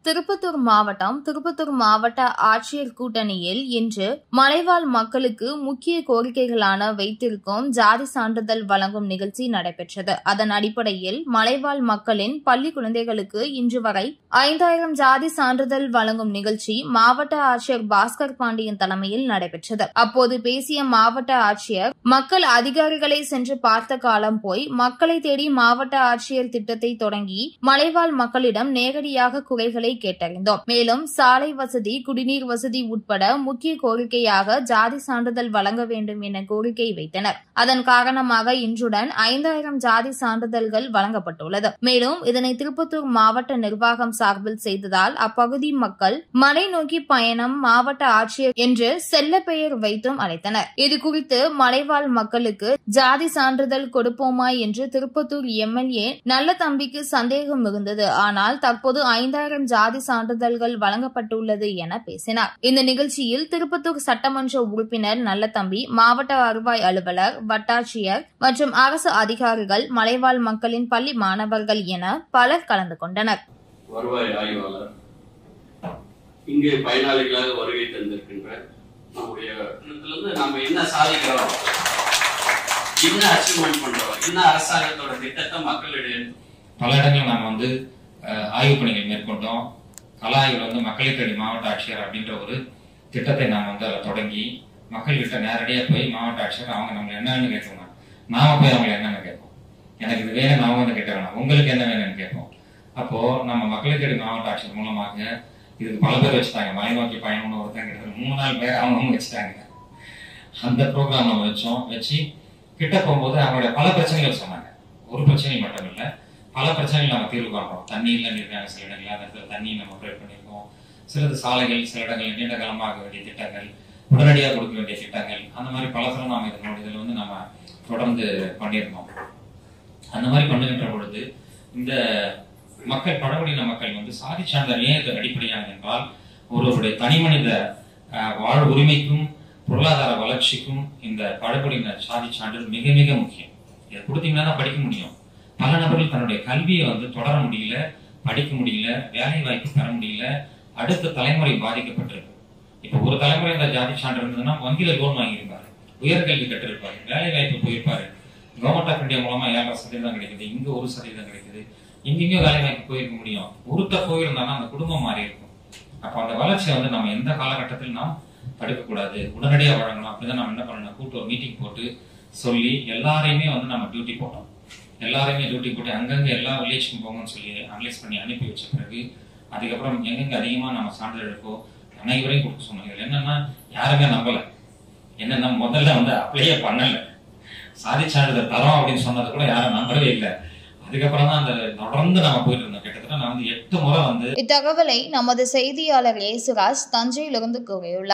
திருப்பத்தூர் மாவட்டம் திருப்பத்தூர் மாவட்ட ஆட்சியர் கூட்டணியில் இன்று மலைவாழ் மக்களுக்கு முக்கிய கோரிக்கைகளான வைத்திருக்கும் ஜாதி சான்றிதழ் வழங்கும் நிகழ்ச்சி நடைபெற்றது அதன் அடிப்படையில் மலைவாழ் மக்களின் பள்ளி குழந்தைகளுக்கு இன்று வரை ஐந்தாயிரம் ஜாதி சான்றிதழ் வழங்கும் நிகழ்ச்சி மாவட்ட ஆட்சியர் பாஸ்கர் பாண்டியன் தலைமையில் நடைபெற்றது அப்போது பேசிய மாவட்ட ஆட்சியர் மக்கள் அதிகாரிகளை சென்று பார்த்த காலம் போய் மக்களை தேடி மாவட்ட ஆட்சியர் திட்டத்தை தொடங்கி மலைவாழ் மக்களிடம் நேரடியாக குறைகளை கேட்டறிந்தோம் மேலும் சாலை வசதி குடிநீர் வசதி உட்பட முக்கிய கோரிக்கையாக ஜாதி சான்றிதழ் வழங்க வேண்டும் என கோரிக்கை வைத்தனர் அதன் காரணமாக இன்றுடன் ஐந்தாயிரம் ஜாதி சான்றிதழ்கள் வழங்கப்பட்டுள்ளது மேலும் இதனை திருப்பத்தூர் மாவட்ட நிர்வாகம் சார்பில் செய்ததால் அப்பகுதி மக்கள் மலை நோக்கி பயணம் மாவட்ட ஆட்சியர் என்று செல்ல பெயர் வைத்தும் அழைத்தனர் இதுகுறித்து மலைவாழ் மக்களுக்கு ஜாதி சான்றிதழ் கொடுப்போமா என்று திருப்பத்தூர் எம்எல்ஏ நல்ல தம்பிக்கு சந்தேகம் இருந்தது ஆனால் தற்போது ஐந்தாயிரம் ஜாதி சான்றிதழ்கள் வழங்கப்பட்டுள்ளது என பேசினார் இந்த நிகழ்ச்சியில் திருப்பத்தூர் சட்டமன்ற உறுப்பினர் நல்லதம்பி மாவட்ட வருவாய் அலுவலர் வட்டாட்சியர் மற்றும் அரசு அதிகாரிகள் மலைவாழ் மக்களின் பள்ளி மாணவர்கள் என பலர் கலந்து கொண்டனர் வருவாய் ஆய்வாளர் இங்கு பயனாளிகளாக வருகை தந்திருக்கின்ற நம்முடைய இருந்து நம்ம என்ன சாதிக்கிறோம் என்ன அச்சீவ்மெண்ட் பண்றோம் என்ன அரசாங்கத்தோட திட்டத்தை மக்களிடையே பல இடங்களில் நாம் வந்து அஹ், ஆய்வுப் பணிகள் மேற்கொண்டோம் கல ஆய்வில் வந்து மக்களை தேடி மாவட்ட ஆட்சியர் அப்படின்ற ஒரு திட்டத்தை நாம் வந்து அதில் தொடங்கி மக்கள்கிட்ட நேரடியாக போய் மாவட்ட ஆட்சியர் அவங்க நம்மளை என்னன்னு கேட்கணும் நாம போய் அவங்களை என்னன்னு கேட்போம் எனக்கு இது வேணும் நாம வந்து கேட்க வேணாம் உங்களுக்கு என்ன வேணும்னு கேட்போம் அப்போ நம்ம மக்களை தேடி மாவட்ட ஆட்சியர் மூலமாக இதுக்கு பல பேர் வச்சுட்டாங்க மலை நோக்கி பயணம்னு ஒருத்தங்க கிட்டத்தட்ட மூணு நாலு பேர் அவங்க வச்சுட்டாங்க அந்த ப்ரோக்ராம் நம்ம வச்சோம் வச்சு கிட்ட போகும்போது அவங்களுடைய பல பிரச்சனைகள் சொன்னாங்க ஒரு பிரச்சனை மட்டும் இல்லை பல பிரச்சனைகள் நம்ம தீர்வு காண்றோம் தண்ணி இல்லைன்னு இருக்காங்க சில இடங்கள் அந்த இடத்துல தண்ணி நம்ம ப்ரொவைட் பண்ணியிருக்கோம் சிலது சாலைகள் சில இடங்கள் நீண்ட காலமாக வேண்டிய திட்டங்கள் உடனடியாக கொடுக்க வேண்டிய திட்டங்கள் அந்த மாதிரி பலசரம் நாம் இதனோட இதில் வந்து நம்ம தொடர்ந்து பண்ணியிருந்தோம் அந்த மாதிரி பண்ணுகின்ற பொழுது இந்த மக்கள் பழங்குடியின மக்கள் வந்து சாதி சான்றிதழ் ஏன் இது அடிப்படையானது என்றால் ஒருவருடைய தனிமனித அஹ், வாழ் உரிமைக்கும் பொருளாதார வளர்ச்சிக்கும் இந்த பழங்குடியின சாதி சான்றிதழ் மிக மிக முக்கியம் இதை கொடுத்தீங்கன்னா தான் படிக்க முடியும் பல நபர்கள் தன்னுடைய கல்வியை வந்து தொடர முடியல படிக்க முடியல வேலை வாய்ப்பு பெற முடியல அடுத்த தலைமுறை பாதிக்கப்பட்டிருக்கு இப்போ ஒரு தலைமுறை இந்த ஜாதி சான்று இருந்ததுன்னா வங்கியில லோன் வாங்கியிருப்பாரு உயர்கல்வி கற்றிருப்பாரு வேலை வாய்ப்பு போயிருப்பாரு கவர்மெண்ட் ஆஃப் இந்தியா மூலமா ஏழரை சதவீதம் கிடைக்குது இங்க ஒரு சதவீதம் கிடைக்குது இங்கேயும் வேலை வாய்ப்பு போயிருக்க முடியும் ஒருத்த போயிருந்தாலும் அந்த குடும்பம் மாறி இருக்கும் அப்போ அந்த வளர்ச்சியை வந்து நம்ம எந்த காலகட்டத்தில் நாம் தடுக்கக்கூடாது உடனடியாக வழங்கணும் அப்படிதான் நம்ம என்ன பண்ணணும் கூட்டு ஒரு மீட்டிங் போட்டு சொல்லி எல்லாரையுமே வந்து நம்ம டியூட்டி போட்டோம் எல்லாரையுமே டியூட்டி போட்டு அங்கங்க எல்லா வில்லேஜ்க்கும் போங்கன்னு சொல்லி அனலைஸ் பண்ணி அனுப்பி வச்ச பிறகு அதுக்கப்புறம் எங்கெங்க அதிகமா நம்ம சான்றிதழ் இருக்கோ அனைவரையும் கொடுக்க சொன்னோம் இதுல என்னன்னா யாருமே நம்பல என்னன்னா முதல்ல வந்து அப்ளையே பண்ணல சாதி சான்றிதழ் தரோம் அப்படின்னு சொன்னது கூட யாரும் நம்பவே இல்லை அதுக்கப்புறம் தான் அந்த தொடர்ந்து நம்ம போயிட்டு இருந்தோம் கிட்டத்தட்ட நான் வந்து எட்டு முறை வந்து இத்தகவலை நமது செய்தியாளர் ஏசுராஜ் தஞ்சையிலிருந்து கூறியுள்ளார்